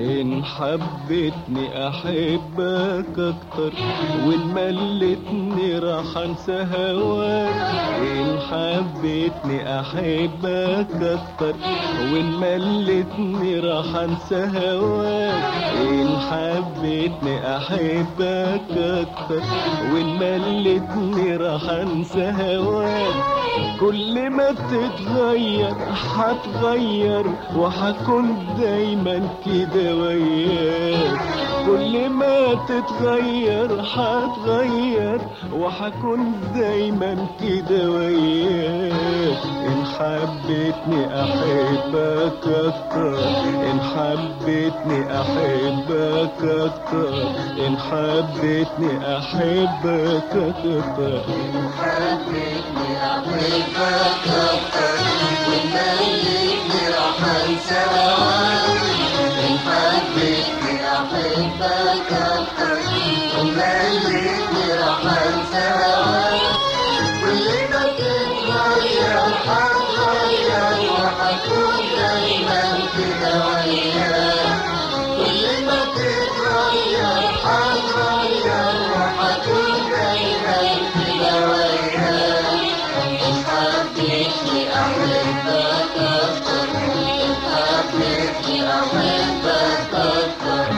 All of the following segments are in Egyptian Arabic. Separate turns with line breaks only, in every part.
إن حبتني أحبك أكتر وإن ملتني راح أنسى هواك إن حبتني أحبك أكتر وإن ملتني راح أنسى هواك إن حبتني أحبك أكتر وإن ملتني راح أنسى هواك كل ما تتغير هتغير وهكون دايما كده وياك كل ما تتغير هتغير وهكون دايما كده وياك إن حبيتني أحبك أكتر إن حبيتني أحبك أكتر إن حبيتني أحبك أكتر
حبيتني أحبك أكتر ومليتني راح أنسى هواك إن حبيتني أحبك أكتر ومليتني راح أنسى هواك كل ما تتغير هتغير وهكون دايما كده وياك كل ما تتغير هتغير وهكون دايما كده وياك إن حبيتني أحبك أكتر إن حبيتني أحبك أكتر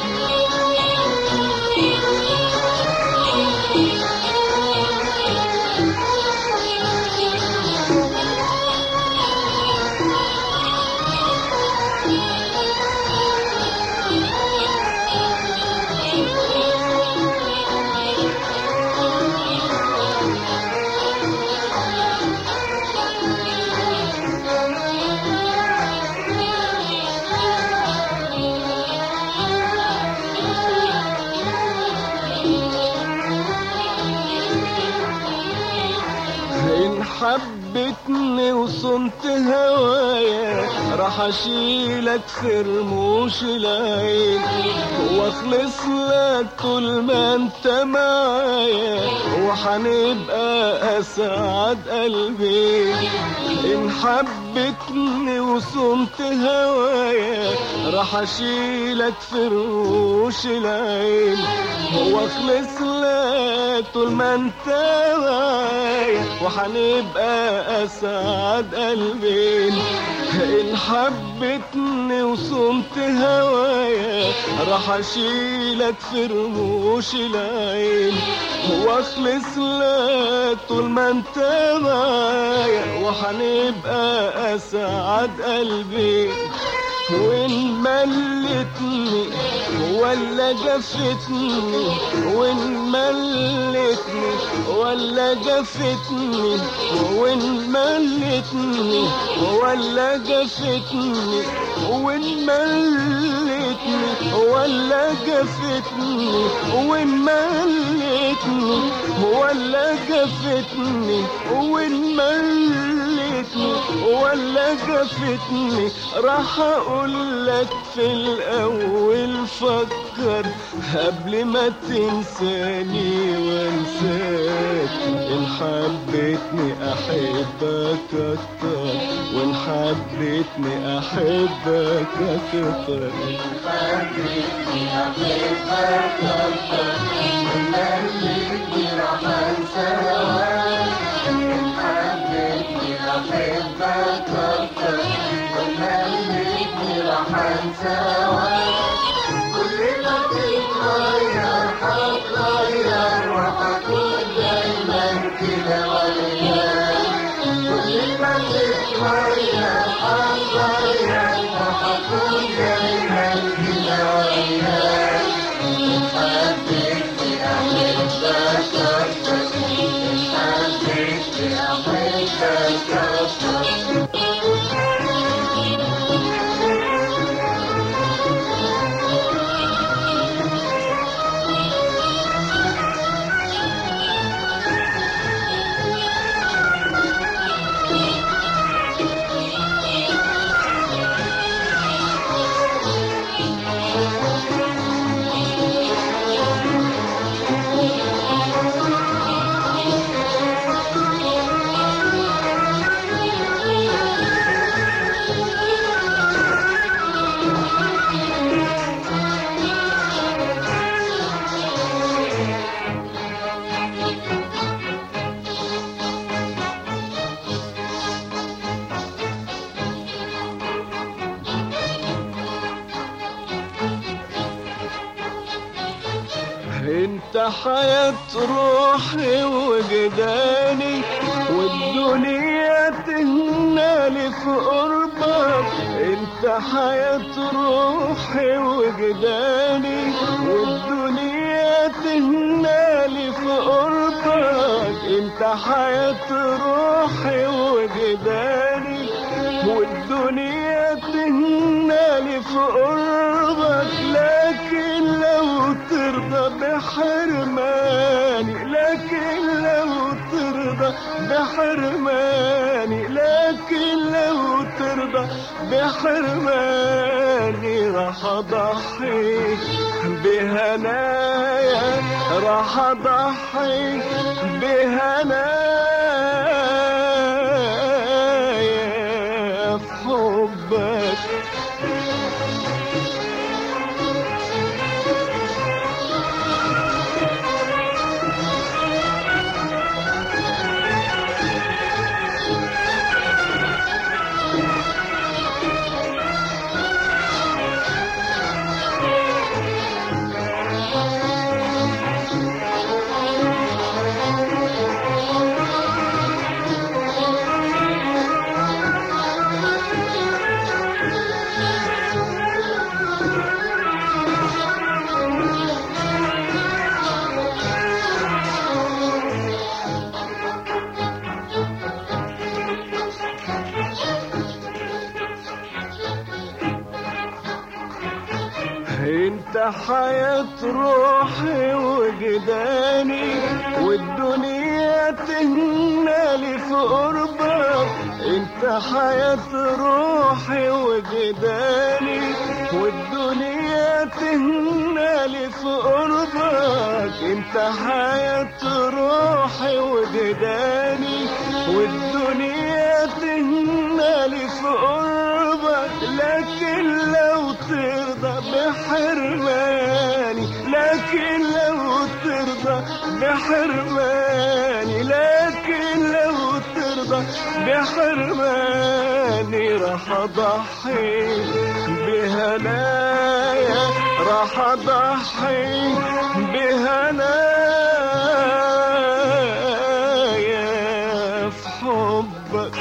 إن حبتني وصنت هوايا راح أشيلك في رموش العين وأخلص لك طول ما أنت معايا وحنبقى أسعد قلبي إن حبتني وصنت هوايا راح أشيلك في رموش العين وأخلص لك طول ما أنت معايا وحنبقى أسعد قلبين إن حبتني وصمت هوايا راح أشيلك في رموش العين وأخلص لك طول ما أنت معايا وحنبقى أسعد قلبين وإن ملتني ولا جفتني وإن ملتني ولا جفتني وإن ملتني ولا جفتني وإن ملتني ولا جفتني وإن ملتني ولا جفتني وإن ملتني ولا جفتني راح اقول لك في الاول فكر قبل ما تنساني وانساك ان حبيتني احبك اكتر وان حبيتني احبك اكتر
حبيتني أحبك أكتر ومليتني راح أنسى هواك إن حبيتني أحبك أكتر ومليتني راح أنسى هواك كل ما تتغير هتغير وهكون دايما كده وياك كل ما تتغير هتغير وهكون دايما كده وياك إن حبيتني أحبك أكتر إن حبيتني أحبك أكتر
انت حياة روحي وجداني والدنيا تهنالي في قربك انت حياة روحي وجداني والدنيا تهنالي في قربك انت حياة روحي وجداني والدنيا تهنالي في قربك لكن لو ترضى بحرماني لكن لو ترضى بحرماني لكن لو ترضى بحرماني راح اضحي بهنايا راح اضحي بهنايا في حبك انت حياة روحي وجداني والدنيا تهنالي في قربك انت حياة روحي وجداني والدنيا تهنالي في قربك انت حياة روحي وجداني والدنيا تهنالي في قربك لكن لو ترضى بحرماني لكن لو ترضى بحرماني لكن لو ترضى بحرماني راح اضحي بهنايا راح اضحي بهنايا في حبك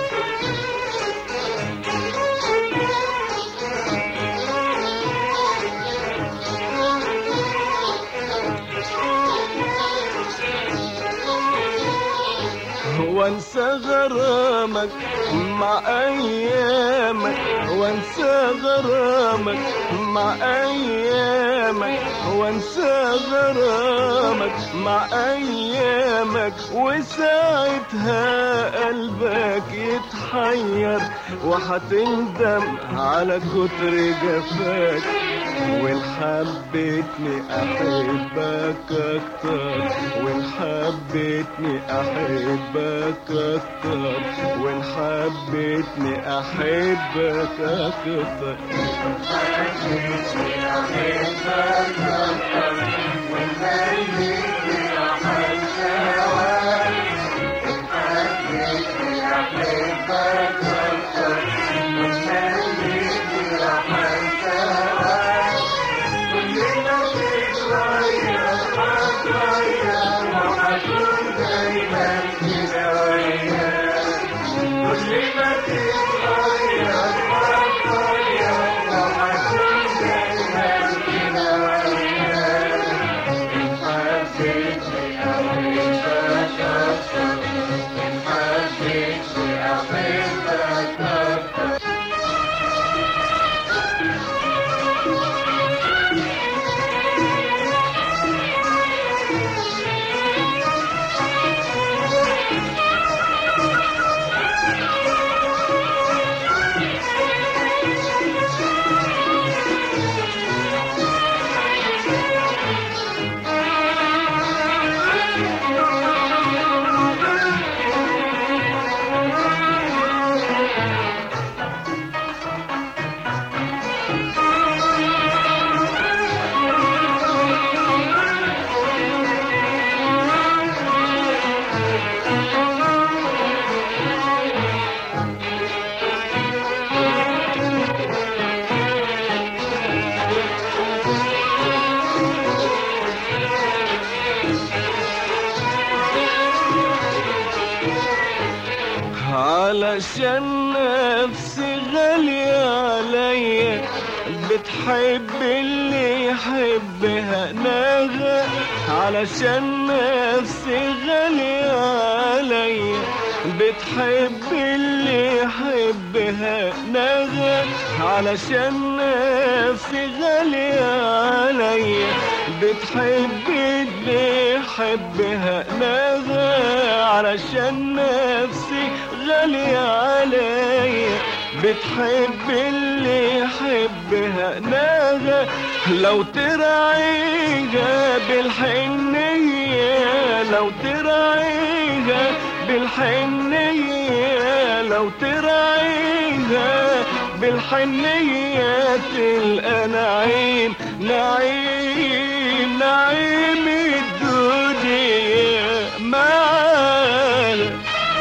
وانسى غرامك مع ايامك وانسى غرامك مع ايامك وانسى غرامك مع ايامك وساعتها قلبك يتحير وحتندم على كتر جفاك وان حبيتني احبك اكتر وان حبيتني احبك اكتر وان حبيتني احبك اكتر علشان نفسي غالية عليا بتحب اللي يحبها نغى علشان نفسي غالية عليا بتحب اللي يحبها نغى علشان نفسي غالية عليا بتحب اللي يحبها نغى علشان نفسي غالية عليا بتحب اللي يحبها نغى لو تراعيها بالحنية لو تراعيها بالحنية لو تراعيها بالحنية تلقى نعيم نعيم نعيم الدنيا معاها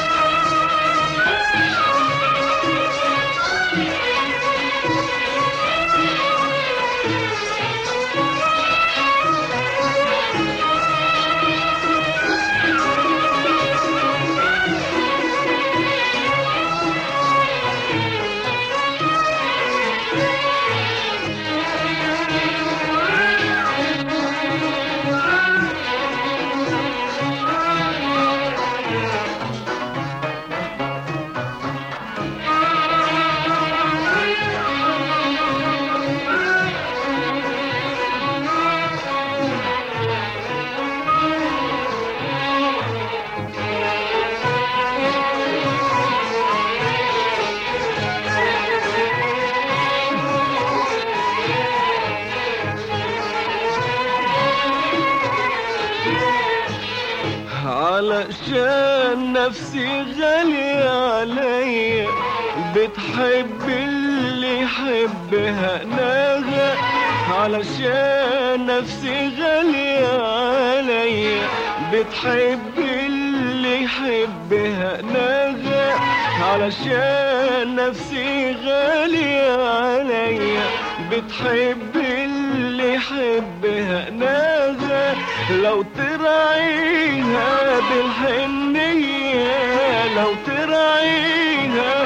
علشان نفسي غالية عليا بتحب اللي يحبها نغى علشان نفسي غالية عليا بتحب اللي يحبها نغى علشان نفسي غالية عليا بتحب اللي يحبها نغى لو تراعيها بالحنية لو تراعيها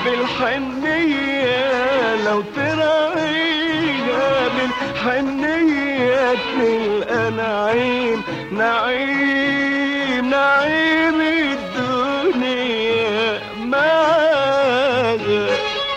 بالحنية لو تراعيها بالحنية تلقى نعيم نعيم نعيم الدنيا معاها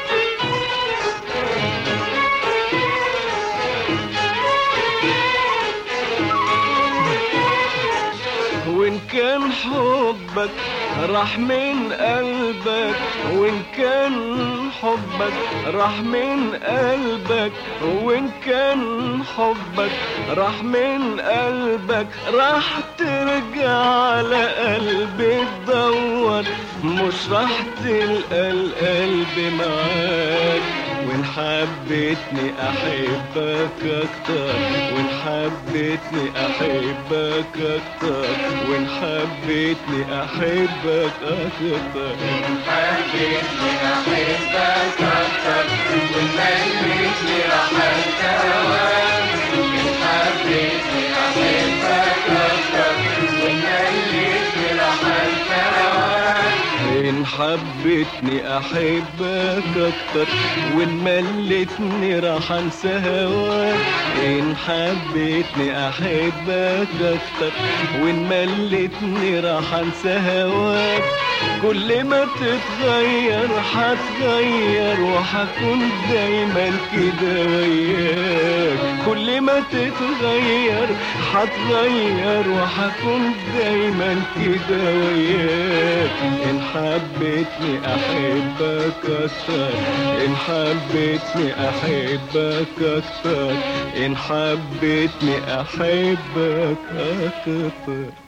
وإن كان حبك راح من قلبك وإن كان حبك راح من قلبك وإن كان حبك راح من قلبك راح ترجع على قلبي تدور مش راح تلقى القلب معاك وإن حبيتني أحبك أكتر وإن حبيتني أحبك أكتر وإن حبيتني أحبك أكتر
حبيتني أحبك أكتر ومليتني راحت هواك حبيتني أحبك أكتر ومليتني راحت هواك
إن حبيتني أحبك أكتر وإن ملتني راح أنسى هواك إن حبيتني أحبك أكتر وإن ملتني راح أنسى هواك كل ما تتغير حتغير وحكون دايما كده وياك كل ما تتغير حتغير وحكون دايما كده وياك إن حبيتني أحبك أكتر إن حبيتني أحبك أكتر إن حبيتني أحبك أكتر